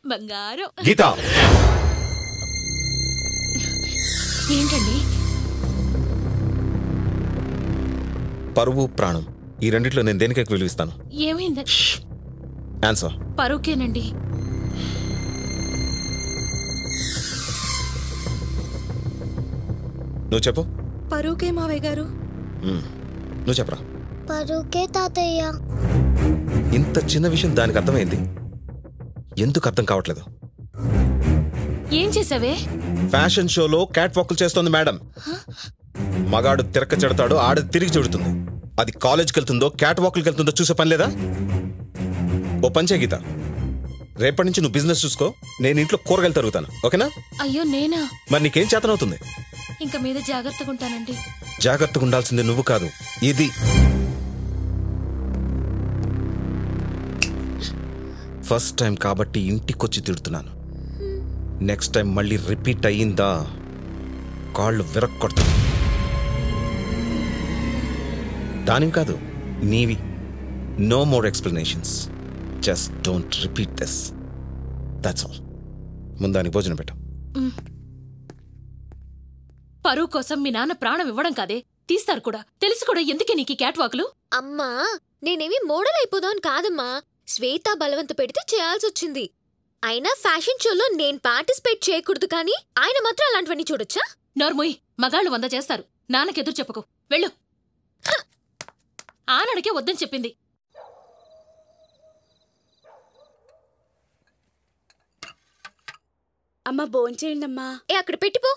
బంగారం గీత ఏంటండి పరువు ప్రాణం ఈ రెండిట్లో నేను దేనికి ఎక్కువ విలువిస్తాను ఏమైంది ఆన్సర్ పరువుకేనండి నువ్వు చెప్పు పరువుకే మావయ్య గారు మ్మ్. నువ్వు చెప్పరా పరువుకే తాతయ్య ఇంత చిన్న విషయం దానికి అర్థమైంది ఎందుకు అర్థం కావట్లేదు ఏం చేసావే ఫ్యాషన్ షోలో క్యాట్ వాకులు చేస్తోంది మేడం మగాడు తిరక్క చెడతాడు ఆడ తిరిగి చెడుతుంది అది కాలేజ్కి వెళ్తుందో క్యాట్ వాకులకి వెళ్తుందో చూసే పని లేదా ఓ పంచే గీత రేపటి నుంచి నువ్వు బిజినెస్ చూసుకో నేను ఇంట్లో కూరగాయలు తరుగుతాను ఓకేనా అయ్యో నేనా మరి నీకేం చేతనవుతుంది ఇంక మీద జాగ్రత్తగా ఉంటానండి జాగ్రత్తగా ఉండాల్సింది నువ్వు కాదు ఇది ఫస్ట్ టైం కాబట్టి ఇంటికొచ్చి తిడుతున్నాను నెక్స్ట్ టైం మళ్ళీ రిపీట్ అయ్యిందా కాళ్ళు విరక్కొడతాను దానివి కాదు నీవి no more explanations just don't repeat this that's all ముందానికి భోజనం పెట్టాం పరువు కోసం మీ నాన్న ప్రాణం ఇవ్వడం కాదే తీస్తారు కూడా తెలిసి కూడా ఎందుకే నీకు ఈ క్యాట్ వాకులు అమ్మా నేనేమి మోడల్ అయిపోదాం కాదమ్మా శ్వేత బలవంత పెడితే చేయాల్సి వచ్చింది అయినా ఫ్యాషన్ షోలో నేను పార్టిసిపేట్ చేయకూడదు కానీ ఆయన మాత్రం అలాంటివన్నీ చూడొచ్చా నోర్మోయ్ మగాళ్ళు వంద చేస్తారు నాన్నకెదురు చెప్పుకో వెళ్ళు హ! ఆనడికే వద్దని చెప్పింది అమ్మ భోంచేయండి అమ్మా ఏ అక్కడ పెట్టిపో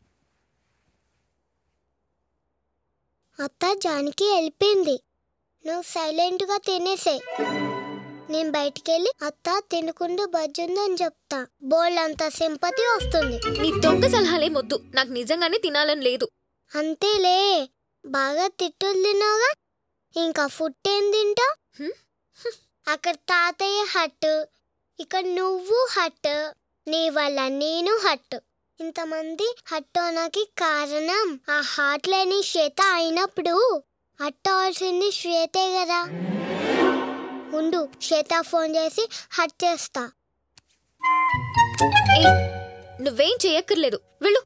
అత్త జానికి వెళ్ళిపోయింది నువ్వు సైలెంట్గా తినేసే నేను బయటికెళ్ళి అత్త తినకుండా బజ్జుందని చెప్తా బోల్డ్ అంత సింపతి వస్తుంది నీ దొంగ సలహాలేం వద్దు నాకు నిజంగానే తినాలని లేదు అంతేలే బాగా తిట్టులు తిన్నావుగా ఇంకా ఫుడ్ ఏం తింటావు హ్మ్? అక్కడ తాతయ్య హట్ ఇక్కడ నువ్వు హట్ నీ వల్ల నేను హట్ ఇంతమంది హట్ అవడానికి కారణం ఆ హార్ట్ లేని శ్వేత అయినప్పుడు హట్ అవ్వాల్సింది శ్వేతే కదా ఉండు శ్వేత ఫోన్ చేసి హట్ చేస్తా ఏ నువ్వేం చేయక్కర్లేదు వెళ్ళు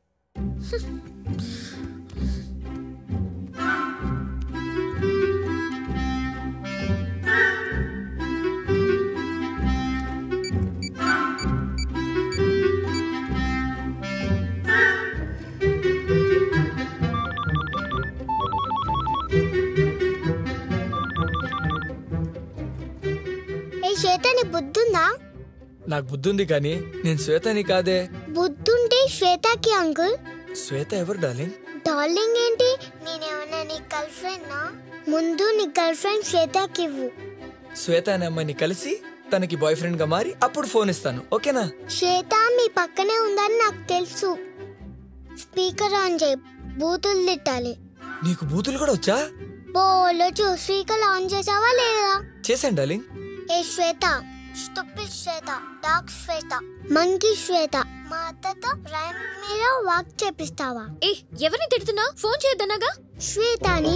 ఏ శ్వేత నీ బుద్ధుందా నాకు బుద్ధుంది కానీ నేను శ్వేతని కాదే బుద్ధుంటే శ్వేతకి అంకుల్ శ్వేత ఎవరు డార్లింగ్ డార్లింగ్ ఏంటి నేనేమన్నా నీ గర్ల్ ఫ్రెండ్ ముందు నీ గర్ల్ ఫ్రెండ్ శ్వేతకి ఇవ్వు శ్వేత అనే అమ్మాయిని కలిసి తనకి బాయ్ ఫ్రెండ్ గా మారి అప్పుడు ఫోన్ ఇస్తాను ఓకేనా శ్వేత మీ పక్కనే ఉందని నాకు తెలుసు స్పీకర్ ఆన్ చేయి బూతులు తిట్టాలి నీకు బూతులు కూడా వచ్చా బోలోచు స్పీకర్ ఆన్ చేసావా లేదా చేశాను డార్లింగ్ ఏ Shweta stupid Shweta dog Shweta monkey Shweta మా అత్తతో రైమ్ మీద వాక్ చేపిస్తావా ఏ ఎవరిని తిడుతున్నా ఫోన్ చేయొద్దన్నాగా శ్వేతని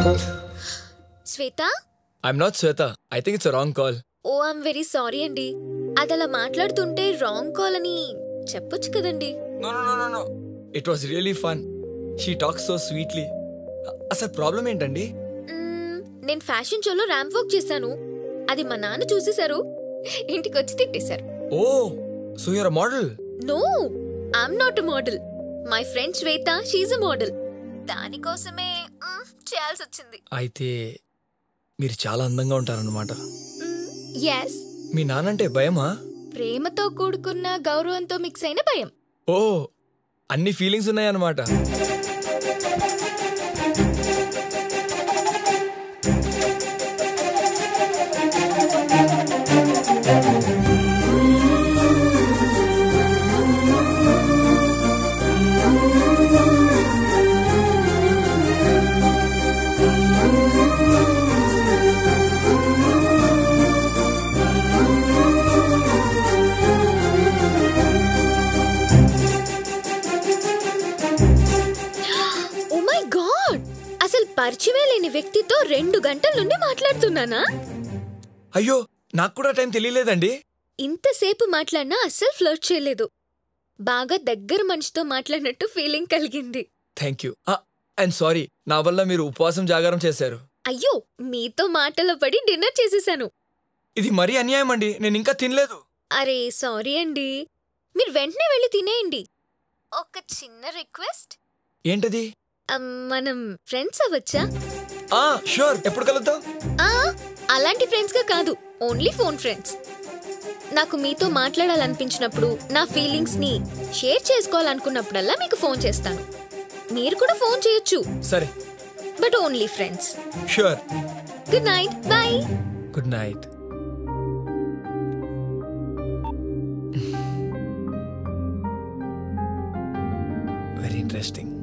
Shweta I'm not Shweta I think it's wrong call oh I'm very sorry అండి అది అలా మాట్లాడుతుంటే రాంగ్ కాల్ అని చెప్పొచ్చు కదండి no no no no it was really fun she talks so sweetly అసలు ప్రాబ్లం ఏంటండి మ్మ్, నేను ఫ్యాషన్ షోలో ర్యాంప్ వాక్ చేశాను అది మా నాన్న చూసేశారు ఇంటికి వచ్చి తిట్టేశారు oh so your model no I'm not model my friend Shweta she's a model దానికోసమే మ్మ్, చేయాల్సి వచ్చింది అయితే మీరు చాలా అందంగా ఉంటారన్నమాట ఎస్ మీ నానంటే భయమా ప్రేమతో కూడుకున్న గౌరవంతో మిక్స్ అయిన భయం ఓ అన్ని ఫీలింగ్స్ ఉన్నాయన్నమాట ఓ మై గాడ్ అసలు పరిచయమే లేని వ్యక్తితో రెండు గంటల నుండి మాట్లాడుతున్నానా అయ్యో నాకు కూడా టైం తెలియలేదండి ఇంతసేపు మాట్లాడినా అస్సలు ఫ్లర్ట్ చేయలేదు బాగా దగ్గర మనిషితో మాట్లాడినట్టు ఫీలింగ్ కలిగింది థ్యాంక్ యూ అండ్ సారీ నా వల్ల మీరు ఉపవాసం జాగారం చేశారు అయ్యో మీతో మాటలో పడి డిన్నర్ చేసేసాను ఇది మరీ అన్యాయం అండి నేను ఇంకా తినలేదు అరే సారీ అండి మీరు వెంటనే వెళ్ళి తినేయండి ఒక చిన్న రిక్వెస్ట్ ఏంటది మనం ఫ్రెండ్స్ అవ్వచ్చా ఆ షూర్ ఎప్పుడు కలుద్దాం ఆ, అలాంటి ఫ్రెండ్స్ గా కాదు ఓన్లీ ఫోన్ ఫ్రెండ్స్ నాకు మీతో మాట్లాడాలనిపించినప్పుడు నా ఫీలింగ్స్ ని షేర్ చేసుకోవాలనుకున్నప్పుడల్లా మీకు ఫోన్ చేస్తాను మీరు కూడా ఫోన్ చేయొచ్చు సరే but only friends sure good night bye good night very interesting